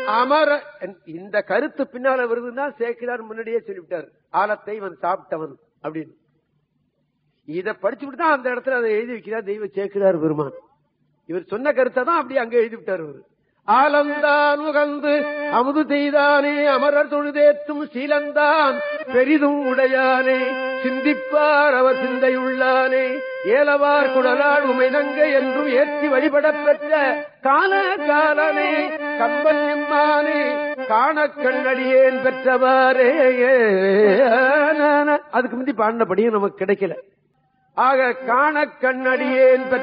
அமர இந்த கருத்து பின்னால வருதுன்னா சேக்கிரார் முன்னாடியே சொல்லிவிட்டார் ஆலத்தை இவன் சாப்பிட்டவன் அப்படின்னு இத படிச்சுட்டு தான் அந்த இடத்துல அதை எழுதி வைக்கிறார் தெய்வ சேக்கிரார் பெருமான் இவர் சொன்ன கருத்தை தான் அப்படியே அங்க எழுதி விட்டார் அவர் ஆலந்தான் உகந்து அமுது செய்தானே அமரர் தொழுதேற்றும் சீலந்தான் பெரிதும் உடையானே சிந்திப்பார் அவர் சிந்தையுள்ளானே ஏலவார் குடலால் உமைநங்க என்றும் ஏற்றி வழிபடப் பெற்ற கால காலனே கம்பன் எம்மானே காண கண்ணடியேன் பெற்றவாரே அதுக்கு முந்தி பாடினபடியும் நமக்கு கிடைக்கல ஆக காண கண்ணடியேன் பெற்ற